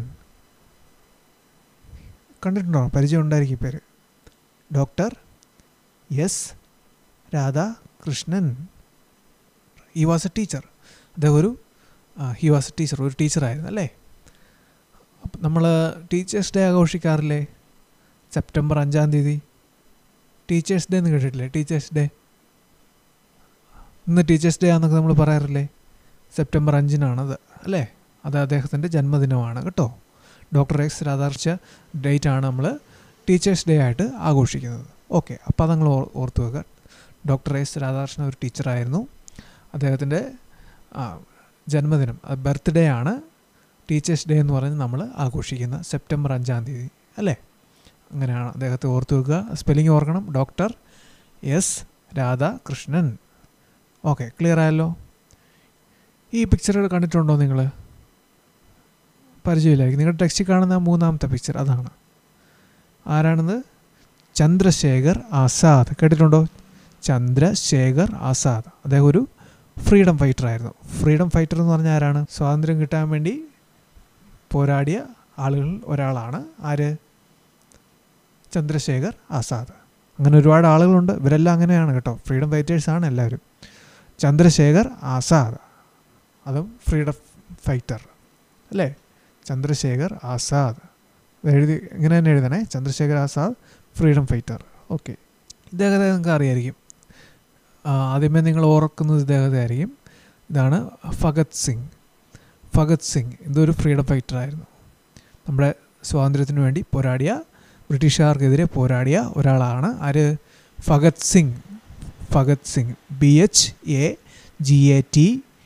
Speaker 1: കണ്ടിട്ടുണ്ടോ പരിചയം ഉണ്ടായിരിക്കും ഈ പേര് doctor S Radhakrishnan he was a teacher അദ്ദേഹം ഒരു ഹി വാസ് എ ടീച്ചർ ഒരു ടീച്ചറായിരുന്നു അല്ലേ അപ്പം നമ്മൾ ടീച്ചേഴ്സ് ഡേ ആഘോഷിക്കാറില്ലേ സെപ്റ്റംബർ അഞ്ചാം തീയതി ടീച്ചേഴ്സ് ഡേ എന്ന് കേട്ടിട്ടില്ലേ ടീച്ചേഴ്സ് ഡേ ഇന്ന് ടീച്ചേഴ്സ് ഡേ ആണെന്നൊക്കെ നമ്മൾ പറയാറില്ലേ സെപ്റ്റംബർ അഞ്ചിനാണത് അല്ലേ അത് അദ്ദേഹത്തിൻ്റെ ജന്മദിനമാണ് കേട്ടോ ഡോക്ടർ എക്സ് രാധാകൃഷ്ണ ഡേറ്റ് ആണ് നമ്മൾ ടീച്ചേഴ്സ് ഡേ ആയിട്ട് ആഘോഷിക്കുന്നത് ഓക്കെ അപ്പോൾ അതങ്ങൾ ഓർത്ത് വെക്കുക ഡോക്ടർ എസ് രാധാകൃഷ്ണൻ ഒരു ടീച്ചറായിരുന്നു അദ്ദേഹത്തിൻ്റെ ജന്മദിനം ബർത്ത്ഡേ ആണ് ടീച്ചേഴ്സ് ഡേ എന്ന് പറഞ്ഞ് നമ്മൾ ആഘോഷിക്കുന്ന സെപ്റ്റംബർ അഞ്ചാം തീയതി അല്ലേ അങ്ങനെയാണ് അദ്ദേഹത്തെ ഓർത്ത് വെക്കുക സ്പെല്ലിംഗ് ഓർക്കണം doctor S Radhakrishnan okay clear ആയല്ലോ ഈ പിക്ചർ കണ്ടിട്ടുണ്ടോ നിങ്ങൾ പരിചയമില്ലായിരിക്കും നിങ്ങളുടെ ടെക്സ്റ്റിൽ കാണുന്ന മൂന്നാമത്തെ പിക്ചർ അതാണ് ആരാണെന്ന് ചന്ദ്രശേഖർ ആസാദ് കേട്ടിട്ടുണ്ടോ ചന്ദ്രശേഖർ ആസാദ് അദ്ദേഹം ഒരു ഫ്രീഡം ഫൈറ്റർ ആയിരുന്നു ഫ്രീഡം ഫൈറ്റർ എന്ന് പറഞ്ഞാൽ ആരാണ് സ്വാതന്ത്ര്യം കിട്ടാൻ വേണ്ടി പോരാടിയ ആളുകളിൽ ഒരാളാണ് ആര് ചന്ദ്രശേഖർ ആസാദ് അങ്ങനെ ഒരുപാട് ആളുകളുണ്ട് ഇവരെല്ലാം അങ്ങനെയാണ് കേട്ടോ ഫ്രീഡം ഫൈറ്റേഴ്സാണ് എല്ലാവരും ചന്ദ്രശേഖർ ആസാദ് അതും ഫ്രീഡം ഫൈറ്റർ അല്ലേ ചന്ദ്രശേഖർ ആസാദ് എഴുതി ഇങ്ങനെ തന്നെ എഴുതണേ Chandrashekhar Azad freedom fighter okay ഇദ്ദേഹത്തെ നിങ്ങൾക്ക് അറിയായിരിക്കും ആദ്യമേ നിങ്ങൾ ഓർക്കുന്നത് ഇദ്ദേഹത്തെ ആയിരിക്കും ഇതാണ് ഭഗത് സിംഗ് ഭഗത് സിംഗ് ഇതൊരു ഫ്രീഡം ഫൈറ്റർ ആയിരുന്നു നമ്മുടെ സ്വാതന്ത്ര്യത്തിന് വേണ്ടി പോരാടിയ ബ്രിട്ടീഷുകാർക്കെതിരെ പോരാടിയ ഒരാളാണ് ആര് Bhagat Singh Bhagat Singh B H A G A T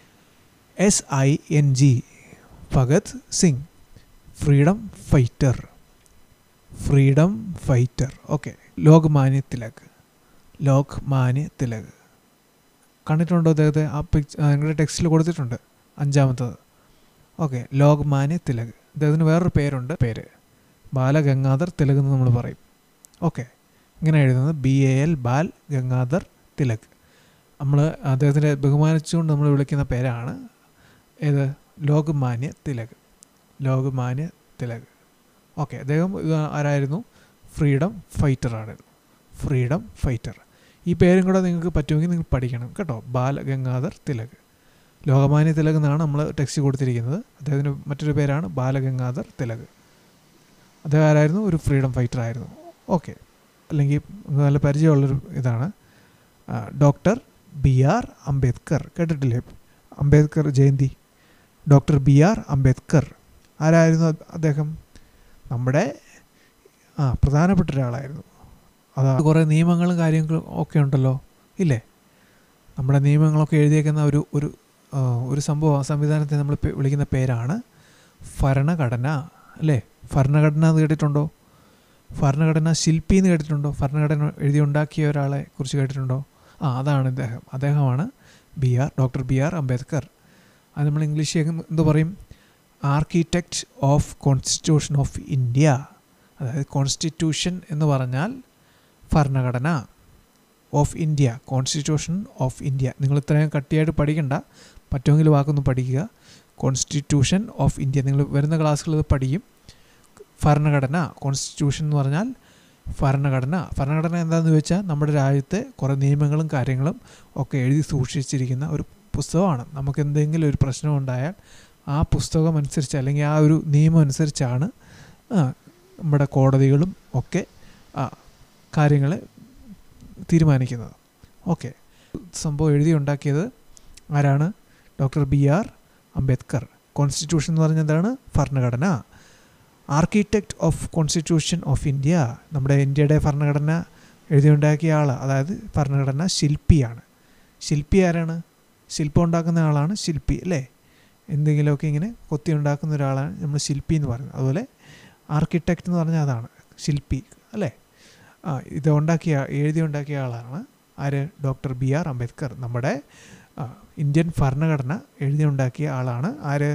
Speaker 1: S I N G Bhagat Singh freedom fighter freedom fighter okay Lokmanya Tilak Lokmanya Tilak കണ്ടിട്ടുണ്ടോ അദ്ദേഹത്തെ ആ പിക്ചർ നിങ്ങളുടെ ടെക്സ്റ്റിൽ കൊടുത്തിട്ടുണ്ട് അഞ്ചാമത്തത് ഓക്കെ ലോക്മാന്യ തിലക് അദ്ദേഹത്തിന് വേറൊരു പേരുണ്ട് പേര് ബാലഗംഗാധർ തിലക് എന്ന് നമ്മൾ പറയും ഓക്കെ ഇങ്ങനെ എഴുതുന്നത് B A L Bal Gangadhar Tilak നമ്മൾ അദ്ദേഹത്തിനെ ബഹുമാനിച്ചുകൊണ്ട് നമ്മൾ വിളിക്കുന്ന പേരാണ് ഏത് ലോകമാന്യ തിലക് ലോകമാന്യ തിലക് ഓക്കെ അദ്ദേഹം ഇത് ആരായിരുന്നു ഫ്രീഡം ഫൈറ്റർ ആയിരുന്നു ഫ്രീഡം ഫൈറ്റർ ഈ പേരും കൂടെ നിങ്ങൾക്ക് പറ്റുമെങ്കിൽ നിങ്ങൾ പഠിക്കണം കേട്ടോ ബാലഗംഗാധർ തിലക് ലോകമാന്യ തിലക് എന്നാണ് നമ്മൾ ടെക്സ്റ്റ് കൊടുത്തിരിക്കുന്നത് അദ്ദേഹത്തിൻ്റെ മറ്റൊരു പേരാണ് ബാലഗംഗാധർ തിലക് അദ്ദേഹം ആരായിരുന്നു ഒരു ഫ്രീഡം ഫൈറ്റർ ആയിരുന്നു ഓക്കെ അല്ലെങ്കിൽ നല്ല പരിചയമുള്ളൊരു ഇതാണ് ഡോക്ടർ ബി ആർ അംബേദ്കർ കേട്ടിട്ടില്ലേ Ambedkar Jayanti doctor B R Ambedkar ആരായിരുന്നു അദ്ദേഹം നമ്മുടെ ആ പ്രധാനപ്പെട്ട ഒരാളായിരുന്നു അതാ കുറേ നിയമങ്ങളും കാര്യങ്ങളും ഒക്കെ ഉണ്ടല്ലോ ഇല്ലേ നമ്മുടെ നിയമങ്ങളൊക്കെ എഴുതിയേക്കുന്ന ഒരു ഒരു ഒരു സംഭവം സംവിധാനത്തെ നമ്മൾ വിളിക്കുന്ന പേരാണ് ഭരണഘടന അല്ലേ ഭരണഘടന എന്ന് കേട്ടിട്ടുണ്ടോ ഭരണഘടന ശില്പി എന്ന് കേട്ടിട്ടുണ്ടോ ഭരണഘടന എഴുതി ഉണ്ടാക്കിയ ഒരാളെ കുറിച്ച് കേട്ടിട്ടുണ്ടോ ആ അതാണ് ഇദ്ദേഹം അദ്ദേഹമാണ് B R doctor B R Ambedkar അത് നമ്മൾ ഇംഗ്ലീഷിൽ എന്ത് പറയും architect of constitution of India അതായത് കോൺസ്റ്റിറ്റ്യൂഷൻ എന്ന് പറഞ്ഞാൽ ഭരണഘടന of India constitution of India നിങ്ങൾ ഇത്രയും കട്ടിയായിട്ട് പഠിക്കണ്ട പറ്റുമെങ്കിൽ വാക്കൊന്ന് പഠിക്കുക കോൺസ്റ്റിറ്റ്യൂഷൻ ഓഫ് ഇന്ത്യ നിങ്ങൾ വരുന്ന ക്ലാസ്സുകളിൽ ഇത് പഠിക്കും ഭരണഘടന കോൺസ്റ്റിറ്റ്യൂഷൻ എന്ന് പറഞ്ഞാൽ ഭരണഘടന ഭരണഘടന എന്താണെന്ന് ചോദിച്ചാൽ നമ്മുടെ രാജ്യത്തെ കുറേ നിയമങ്ങളും കാര്യങ്ങളും ഒക്കെ എഴുതി സൂക്ഷിച്ചിരിക്കുന്ന ഒരു പുസ്തകമാണ് നമുക്ക് എന്തെങ്കിലും ഒരു പ്രശ്നം ഉണ്ടായാൽ ആ പുസ്തകം അനുസരിച്ച് അല്ലെങ്കിൽ ആ ഒരു നിയമം അനുസരിച്ചാണ് നമ്മുടെ കോടതികളും ഒക്കെ കാര്യങ്ങൾ തീരുമാനിക്കുന്നത് ഓക്കെ സംഭവം എഴുതി ഉണ്ടാക്കിയത് ആരാണ് doctor B R Ambedkar constitution എന്ന് പറഞ്ഞാൽ എന്താണ് ഭരണഘടന architect of constitution of India നമ്മുടെ ഇന്ത്യയുടെ ഭരണഘടന എഴുതിയുണ്ടാക്കിയ ആൾ അതായത് ഭരണഘടന ശില്പിയാണ് ശില്പി ആരാണ് ശില്പം ഉണ്ടാക്കുന്ന ആളാണ് ശില്പി അല്ലേ എന്തെങ്കിലുമൊക്കെ ഇങ്ങനെ കൊത്തി ഉണ്ടാക്കുന്ന ഒരാളാണ് നമ്മൾ ശില്പി എന്ന് പറയുന്നത് അതുപോലെ ആർക്കിടെക്റ്റ് എന്ന് പറഞ്ഞാൽ അതാണ് ശില്പി അല്ലേ ആ ഇത് ഉണ്ടാക്കിയ എഴുതി ഉണ്ടാക്കിയ ആളാണ് ആര് ഡോക്ടർ ബി ആർ അംബേദ്കർ നമ്മുടെ ഇന്ത്യൻ ഭരണഘടന എഴുതി ഉണ്ടാക്കിയ ആളാണ് ആര്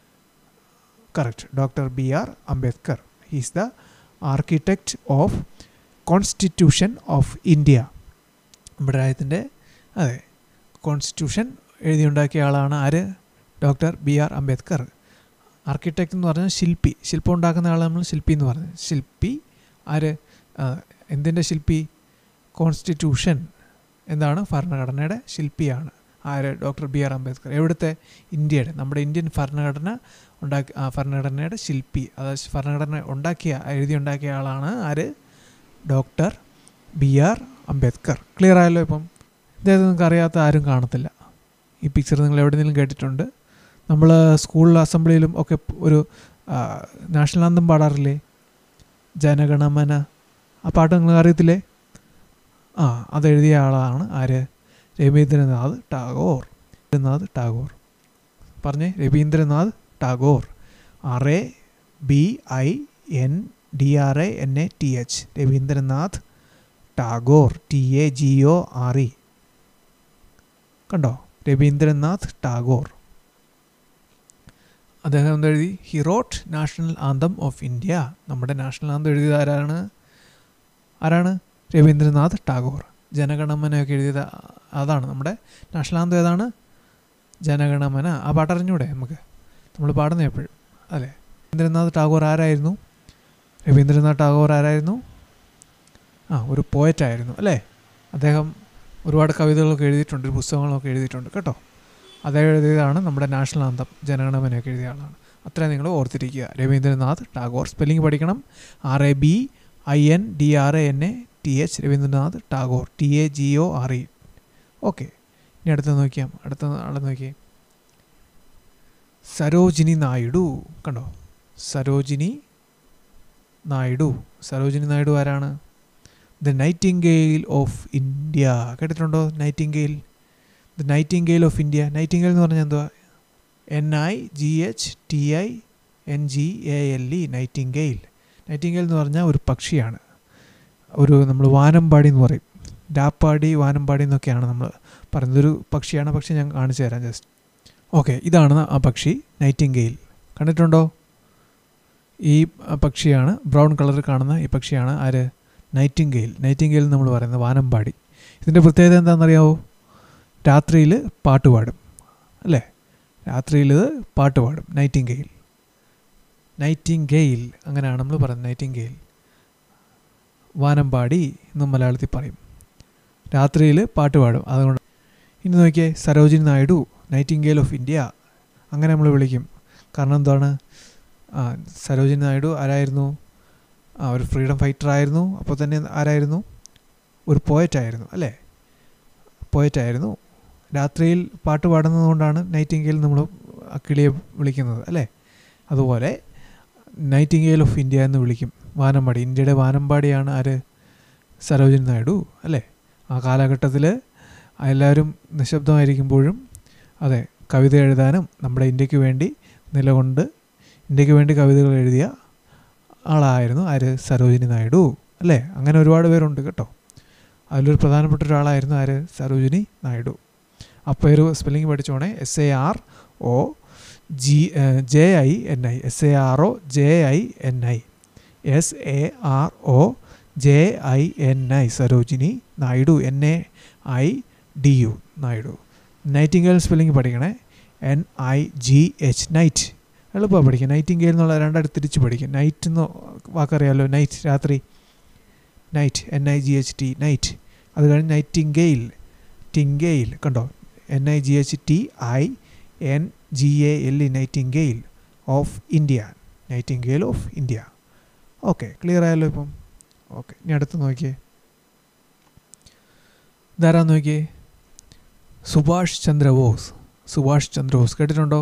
Speaker 1: correct doctor B R Ambedkar he's the architect of constitution of India നമ്മുടെ രാജ്യത്തിൻ്റെ അതെ കോൺസ്റ്റിറ്റ്യൂഷൻ എഴുതിയുണ്ടാക്കിയ ആളാണ് ആര് doctor B R Ambedkar architect എന്ന് പറഞ്ഞാൽ ശില്പി ശില്പം ഉണ്ടാക്കുന്ന ആളെ നമ്മൾ ശില്പി എന്ന് പറഞ്ഞു ശില്പി ആര് എന്തിൻ്റെ ശില്പി കോൺസ്റ്റിറ്റ്യൂഷൻ എന്താണ് ഭരണഘടനയുടെ ശില്പിയാണ് ആര് ഡോക്ടർ ബി ആർ അംബേദ്കർ എവിടുത്തെ ഇന്ത്യയുടെ നമ്മുടെ ഇന്ത്യൻ ഭരണഘടന ഉണ്ടാക്കി ആ ഭരണഘടനയുടെ ശില്പി അതായത് ഭരണഘടന ഉണ്ടാക്കിയ എഴുതി ഉണ്ടാക്കിയ ആളാണ് ആര് doctor B R Ambedkar clear ആയല്ലോ ഇപ്പം ഇദ്ദേഹത്തെ നിങ്ങൾക്ക് അറിയാത്ത ആരും കാണത്തില്ല ഈ പിക്ചർ നിങ്ങൾ എവിടെയെങ്കിലും കേട്ടിട്ടുണ്ട് നമ്മൾ സ്കൂൾ അസംബ്ലിയിലും ഒക്കെ ഒരു നാഷണൽ ആന്തം പാടാറില്ലേ ജനഗണമന ആ പാട്ട് നിങ്ങൾ അറിയത്തില്ലേ ആ അതെഴുതിയ ആളാണ് ആര് രവീന്ദ്രനാഥ് ടാഗോർ രവീന്ദ്രനാഥ് ടാഗോർ പറഞ്ഞേ Rabindranath Tagore R A B I N D R A N A T H Rabindranath Tagore T A G O R E കണ്ടോ രവീന്ദ്രനാഥ് ടാഗോർ അദ്ദേഹം എന്തെഴുതി he wrote national anthem of India നമ്മുടെ നാഷണൽ ആന്തം എഴുതിയത് ആരാണ് ആരാണ് രവീന്ദ്രനാഥ് ടാഗോർ ജനഗണമനയൊക്കെ എഴുതിയത് അതാണ് നമ്മുടെ നാഷണൽ ആന്തം ഏതാണ് ജനഗണമന ആ പാട്ടറിഞ്ഞൂടെ നമുക്ക് നമ്മൾ പാടുന്ന എപ്പോഴും അല്ലേ രവീന്ദ്രനാഥ് ടാഗോർ ആരായിരുന്നു രവീന്ദ്രനാഥ് ടാഗോർ ആരായിരുന്നു ആ ഒരു പോയറ്റായിരുന്നു അല്ലേ അദ്ദേഹം ഒരുപാട് കവിതകളൊക്കെ എഴുതിയിട്ടുണ്ട് ഒരു പുസ്തകങ്ങളൊക്കെ എഴുതിയിട്ടുണ്ട് കേട്ടോ അദ്ദേഹം എഴുതിയതാണ് നമ്മുടെ നാഷണൽ ആന്തം ജനഗണമനയൊക്കെ എഴുതിയ ആളാണ് അത്രയും നിങ്ങൾ ഓർത്തിരിക്കുക രവീന്ദ്രനാഥ് ടാഗോർ സ്പെല്ലിംഗ് പഠിക്കണം R A B I N D R A N A T H Rabindranath Tagore T A G O R E okay ഇനി അടുത്ത നോക്കിയാൽ അടുത്ത ആളെ നോക്കിയേ സരോജിനി നായിഡു കണ്ടോ സരോജിനി നായിഡു സരോജിനി നായിഡു ആരാണ് ദ നൈറ്റിംഗെയിൽ ഓഫ് ഇന്ത്യ കേട്ടിട്ടുണ്ടോ nightingale the nightingale of India nightingale എന്ന് പറഞ്ഞാൽ എന്തുവാ N I G H T I N G A L E nightingale nightingale എന്ന് പറഞ്ഞാൽ ഒരു പക്ഷിയാണ് ഒരു നമ്മൾ വാനമ്പാടി എന്ന് പറയും ഡാപ്പാടി വാനമ്പാടി എന്നൊക്കെയാണ് നമ്മൾ പറയുന്നത് ഒരു പക്ഷിയാണ് പക്ഷി ഞാൻ കാണിച്ചു തരാം ജസ്റ്റ് ഓക്കെ ഇതാണ് ആ പക്ഷി നൈറ്റിംഗെയിൽ കണ്ടിട്ടുണ്ടോ ഈ പക്ഷിയാണ് ബ്രൗൺ കളറിൽ കാണുന്ന ഈ പക്ഷിയാണ് ആര് നൈറ്റിംഗെയിൽ നൈറ്റിംഗെയിൽ നമ്മൾ പറയുന്നത് വാനമ്പാടി ഇതിൻ്റെ പ്രത്യേകത എന്താണെന്നറിയാവോ രാത്രിയിൽ പാട്ട് പാടും അല്ലേ രാത്രിയിൽ ഇത് പാട്ട് പാടും നൈറ്റിംഗെയിൽ നൈറ്റിംഗെയിൽ അങ്ങനെയാണ് നമ്മൾ പറയുന്നത് നൈറ്റിംഗെയിൽ വാനമ്പാടി എന്നും മലയാളത്തിൽ പറയും രാത്രിയിൽ പാട്ട് പാടും അതുകൊണ്ട് ഇനി നോക്കിയേ Sarojini Naidu nightingale of India അങ്ങനെ നമ്മൾ വിളിക്കും കാരണം എന്താണ് ആ സരോജിനി നായിഡു ആരായിരുന്നു ആ ഒരു ഫ്രീഡം ഫൈറ്റർ ആയിരുന്നു അപ്പോൾ തന്നെ ആരായിരുന്നു ഒരു പോയറ്റായിരുന്നു അല്ലേ പോയറ്റായിരുന്നു രാത്രിയിൽ പാട്ട് പാടുന്നതുകൊണ്ടാണ് നൈറ്റിംഗെയിൽ നമ്മൾ ആ കിളിയെ വിളിക്കുന്നത് അല്ലേ അതുപോലെ നൈറ്റിംഗെയിൽ ഓഫ് ഇന്ത്യ എന്ന് വിളിക്കും വാനമ്പാടി ഇന്ത്യയുടെ വാനമ്പാടിയാണ് ആര് സരോജിനി നായിഡു അല്ലേ ആ കാലഘട്ടത്തിൽ എല്ലാവരും നിശബ്ദമായിരിക്കുമ്പോഴും അതെ കവിത എഴുതാനും നമ്മുടെ ഇന്ത്യക്ക് വേണ്ടി നിലകൊണ്ട് ഇന്ത്യക്ക് വേണ്ടി കവിതകൾ എഴുതിയ ആളായിരുന്നു ആര് സരോജിനി നായിഡു അല്ലേ അങ്ങനെ ഒരുപാട് പേരുണ്ട് കേട്ടോ അതിലൊരു പ്രധാനപ്പെട്ട ഒരാളായിരുന്നു ആര് സരോജിനി നായിഡു ആ പേര് സ്പെല്ലിംഗ് പഠിച്ചോണേ S A R O G J I N I S A R O J I N I S A R O J I N I Sarojini Naidu N A I D U Naidu nightingale spelling പഠിക്കണേ N I G H night എളുപ്പമാണ് പഠിക്കുക nightingale എന്നുള്ള രണ്ടായിട്ട് തിരിച്ച് പഠിക്കും night എന്ന് വാക്കറിയാമല്ലോ night രാത്രി night N I G H T night അത് കഴിഞ്ഞ് നൈറ്റിംഗെയിൽ ടിംഗെയിൽ കണ്ടോ N I G H T I N G A L E nightingale of India nightingale of India okay clear ആയല്ലോ ഇപ്പം ഓക്കെ ഇനി അടുത്ത് നോക്കിയേ ഇതാരാ നോക്കിയേ സുഭാഷ് ചന്ദ്രബോസ് സുഭാഷ് ചന്ദ്രബോസ് കേട്ടിട്ടുണ്ടോ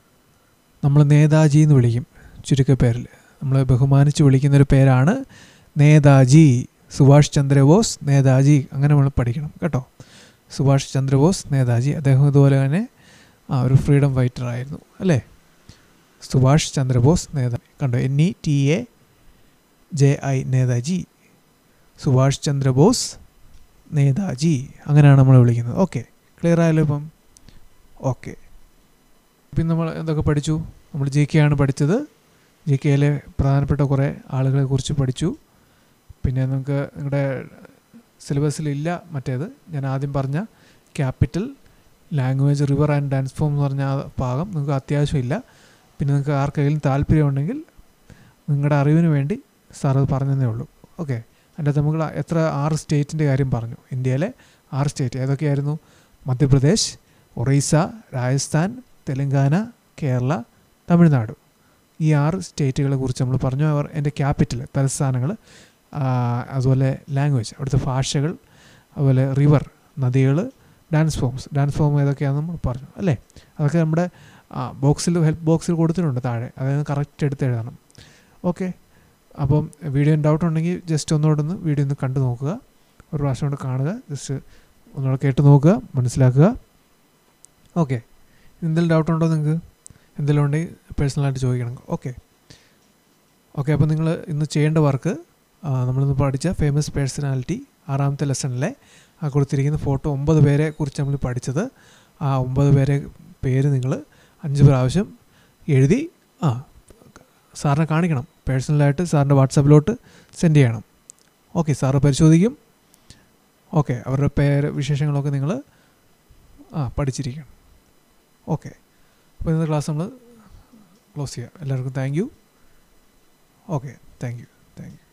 Speaker 1: നമ്മൾ നേതാജി എന്ന് വിളിക്കും ചുരുക്കപ്പേരിൽ നമ്മൾ ബഹുമാനിച്ച് വിളിക്കുന്നൊരു പേരാണ് നേതാജി സുഭാഷ് ചന്ദ്രബോസ് നേതാജി അങ്ങനെ നമ്മൾ പഠിക്കണം കേട്ടോ സുഭാഷ് ചന്ദ്രബോസ് നേതാജി അദ്ദേഹം ഇതുപോലെ തന്നെ ആ ഒരു ഫ്രീഡം ഫൈറ്റർ ആയിരുന്നു അല്ലേ സുഭാഷ് ചന്ദ്രബോസ് നേതാജി കണ്ടോ N E T A J I Netaji Subhash Chandrabose Netaji അങ്ങനെയാണ് നമ്മൾ വിളിക്കുന്നത് ഓക്കെ ക്ലിയർ ആയല്ലോ ഇപ്പം ഓക്കെ പിന്നെ നമ്മൾ എന്തൊക്കെ പഠിച്ചു നമ്മൾ ജി കെ ആണ് പഠിച്ചത് ജി കെയിലെ പ്രധാനപ്പെട്ട കുറേ ആളുകളെ കുറിച്ച് പഠിച്ചു പിന്നെ നമുക്ക് നിങ്ങളുടെ സിലബസിലില്ല മറ്റേത് ഞാൻ ആദ്യം പറഞ്ഞ capital language river and dance form എന്ന് പറഞ്ഞ ആ ഭാഗം നിങ്ങൾക്ക് അത്യാവശ്യമില്ല പിന്നെ നിങ്ങൾക്ക് ആർക്കെങ്കിലും താല്പര്യമുണ്ടെങ്കിൽ നിങ്ങളുടെ അറിവിന് വേണ്ടി സാർ അത് പറഞ്ഞതേ ഉള്ളൂ ഓക്കെ അതിൻ്റെ അകത്ത് നമുക്ക് എത്ര ആറ് സ്റ്റേറ്റിൻ്റെ കാര്യം പറഞ്ഞു ഇന്ത്യയിലെ ആറ് സ്റ്റേറ്റ് ഏതൊക്കെയായിരുന്നു മധ്യപ്രദേശ് ഒറീസ രാജസ്ഥാൻ തെലങ്കാന കേരള തമിഴ്നാട് ഈ ആറ് സ്റ്റേറ്റുകളെ കുറിച്ച് നമ്മൾ പറഞ്ഞു അവർ എൻ്റെ ക്യാപിറ്റൽ തലസ്ഥാനങ്ങൾ അതുപോലെ ലാംഗ്വേജ് അവിടുത്തെ ഭാഷകൾ അതുപോലെ റിവർ നദികൾ ഡാൻസ് ഫോംസ് ഡാൻസ് ഫോം ഏതൊക്കെയാണെന്ന് നമ്മൾ പറഞ്ഞു അല്ലേ അതൊക്കെ നമ്മുടെ ബോക്സിൽ ഹെൽപ്പ് ബോക്സിൽ കൊടുത്തിട്ടുണ്ട് താഴെ അതായത് കറക്റ്റ് എടുത്ത് എഴുതണം ഓക്കെ അപ്പം വീഡിയോ ഡൗട്ട് ഉണ്ടെങ്കിൽ ജസ്റ്റ് ഒന്നുകൂടെ ഒന്ന് വീഡിയോ ഒന്ന് കണ്ടു നോക്കുക ഒരു പ്രാവശ്യം കൊണ്ട് കാണുക ജസ്റ്റ് ഒന്നുകൂടെ കേട്ട് നോക്കുക മനസ്സിലാക്കുക ഓക്കെ എന്തെങ്കിലും ഡൗട്ട് ഉണ്ടോ നിങ്ങൾക്ക് എന്തെങ്കിലും ഉണ്ടെങ്കിൽ പേഴ്സണലായിട്ട് ചോദിക്കണം ഓക്കെ ഓക്കെ അപ്പോൾ നിങ്ങൾ ഇന്ന് ചെയ്യേണ്ട വർക്ക് നമ്മളിന്ന് പഠിച്ച ഫേമസ് പേഴ്സണാലിറ്റി ആറാമത്തെ ലെസണിലെ ആ കൊടുത്തിരിക്കുന്ന ഫോട്ടോ ഒമ്പത് പേരെ കുറിച്ച് നമ്മൾ പഠിച്ചത് ആ ഒമ്പത് പേരെ പേര് നിങ്ങൾ അഞ്ച് പ്രാവശ്യം എഴുതി ആ സാറിനെ കാണിക്കണം പേഴ്സണലായിട്ട് സാറിൻ്റെ വാട്സാപ്പിലോട്ട് സെൻഡ് ചെയ്യണം ഓക്കെ സാറ് പരിശോധിക്കും ഓക്കെ അവരുടെ പേര് വിശേഷങ്ങളൊക്കെ നിങ്ങൾ ആ പഠിച്ചിരിക്കണം ഓക്കെ അപ്പോൾ ഇന്നത്തെ ക്ലാസ് നമ്മൾ ക്ലോസ് ചെയ്യാം എല്ലാവർക്കും thank you okay thank you thank U